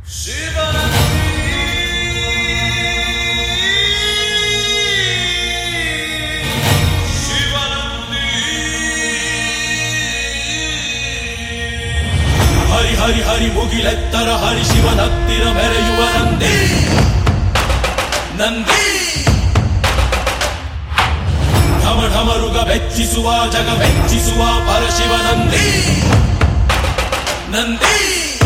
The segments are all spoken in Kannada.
ಹರಿ ಹರಿ ಹರಿ ಮುಗಿಲೆತ್ತರ ಹರಿ ಶಿವನತ್ತಿರ ಮೆರೆಯುವ ನಂದಿ ನಂದಿ ಢಮ ಢಮರುಗ ಬೆಚ್ಚಿಸುವ ಜಗ ಬೆಚ್ಚಿಸುವ ಪರಶಿವ ನಂದಿ ನಂದಿ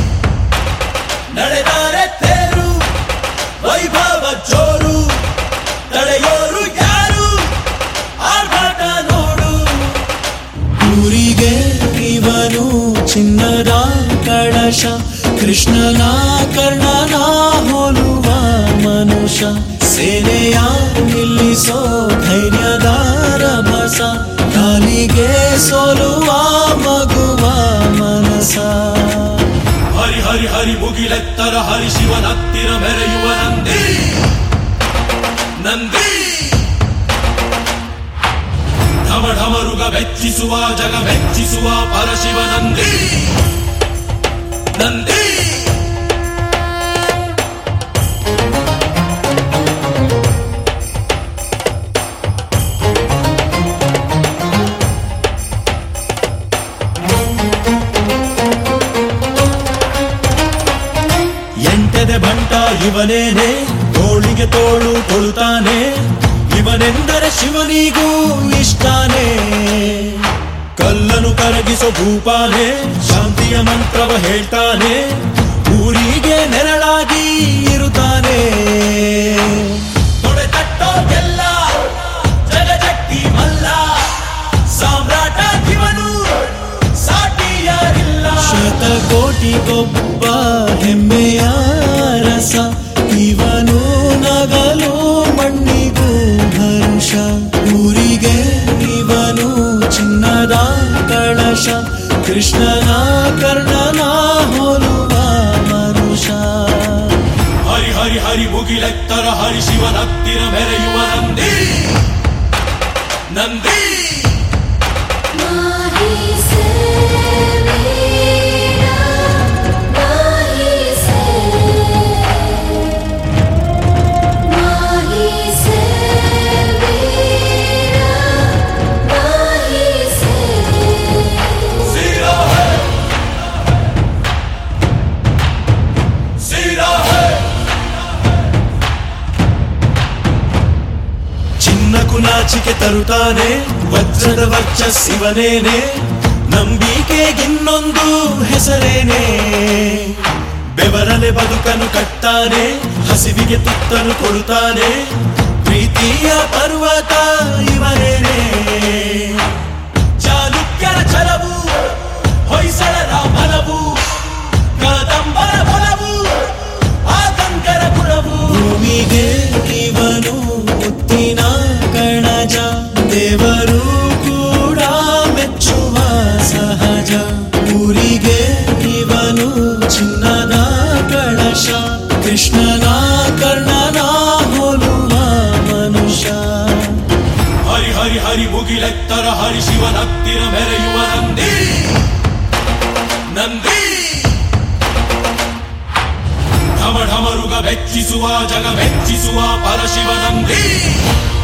ನಡೆದಾರೆ ತೇರು ವೈಭವ ಜೋರು ತಡೆಯೋರು ಯಾರು ಆರ್ಭಟ ನೋಡು ಊರಿಗೆ ಇವನು ಚಿನ್ನದ ಕಳಶ ಕೃಷ್ಣನ ಕರ್ಣನ ಹೋಲುವ ಮನುಷ್ಯ ಸೇನೆಯ ನಿಲ್ಲಿಸೋ ಧೈರ್ಯದ ರಭಸ ಕಾಲಿಗೆ ಸೋಲುವ ಮಗುವ ಮನಸ ಹರಿ ಹರಿ ಹರಿ ಮುಗಿಲೆತ್ತರ ಹರಿ ಶಿವನತ್ತಿರ ಮೆರೆಯುವ ನಂದಿ ನಂದಿ ಢಮ ಢಮರುಗ ಬೆಚ್ಚಿಸುವ ಜಗ ಬೆಚ್ಚಿಸುವ ಪರಶಿವ ನಂದಿ ನಂದಿ ಎಂಟದೆ ಬಂಟ ಇವನೇನೆ ತೋಳಿಗೆ ತೋಳು ಕೊಡುತ್ತಾನೆ ಇವನೆಂದರೆ ಶಿವನಿಗೂ ಇಷ್ಟಾನೆ ಕಲ್ಲನು ಕರಗಿಸೋ ಭೂಪಾನೆ ಶಾಂತಿಯ ಮಂತ್ರವ ಹೇಳ್ತಾನೆ ಊರಿಗೆ ನೆರಳಾಗಿ ಇರುತ್ತಾನೆ ತೊಡೆ ತಟ್ಟೋಗೆಲ್ಲ ಜಗಜಟ್ಟಿ ಮಲ್ಲ ಸಾಮ್ರಾಟ ಇವನು ಸಾಟಿ ಯಾರಿಲ್ಲ ಶತಕೋಟಿಗೊಬ್ಬ ಹೆಮ್ಮೆಯ ರಸ ಇವನು ನಗಲು ಮಣ್ಣಿಗೂ ಹರುಷ ಊರಿಗೆ ಇವನು ಚಿನ್ನದ ಕಳಶ ಕೃಷ್ಣನ ಕರ್ಣನ ಹೋಲುವ ಮನುಷ್ಯ ಹರಿ ಹರಿ ಹರಿ ಮುಗಿಲೆತ್ತರ ಹರಿ ಶಿವನತ್ತಿರ ಮೆರೆಯುವ ನಂದಿ ನಂದಿ ಮಾಹಿ ಸೇ ಮೇರಾ ಮಾಹಿ ಸೇ ಮಾಹಿ ಸೇ ಮೇರಾ ಮಾಹಿ ಸೇ सीरा है सीरा है ಚಿನ್ನಕು ನಾಚಿಕೆ ತರುತ್ತಾನೆ ವಜ್ರದ ವರ್ಚಸ್ಸಿವನೇನೆ ನಂಬಿಕೆಗಿನ್ನೊಂದು ಹೆಸರೇನೆ ಬೆವರಲೆ ಬದುಕನು ಕಟ್ತಾನೆ ಹಸಿವಿಗೆ ತುತ್ತನು ಕೊಡುತ್ತಾನೆ ಪ್ರೀತಿಯ ಪರ್ವತ ಇವನೇನೆ ಚಾಲುಕ್ಯರ ಛಲವು ಹೊಯ್ಸಳರ ಬಲವು ಕದಂಬರ ಬಲವು ಆತಂಕರ ಗುಣವು ಭೂಮಿಗೆ ಇವನು ಮುತ್ತಿನ ಕಣಜ ದೇವರು ಕೂಡ ಮೆಚ್ಚುವ ಸಹಜ ಊರಿಗೆ ಇವನು ಚಿನ್ನದ ಕಳಶ ಕೃಷ್ಣನ ಕರ್ಣನ ಹೋಲುವ ಮನುಷ್ಯ ಹರಿ ಹರಿ ಹರಿ ಮುಗಿಲೆತ್ತರ ಹರಿ ಶಿವನತ್ತಿರ ಮೆರೆಯುವ ನಂದಿ ನಂದಿ ಢಮ ಢಮರುಗ ಬೆಚ್ಚಿಸುವ ಜಗ ಬೆಚ್ಚಿಸುವ ಪರಶಿವ ನಂದಿ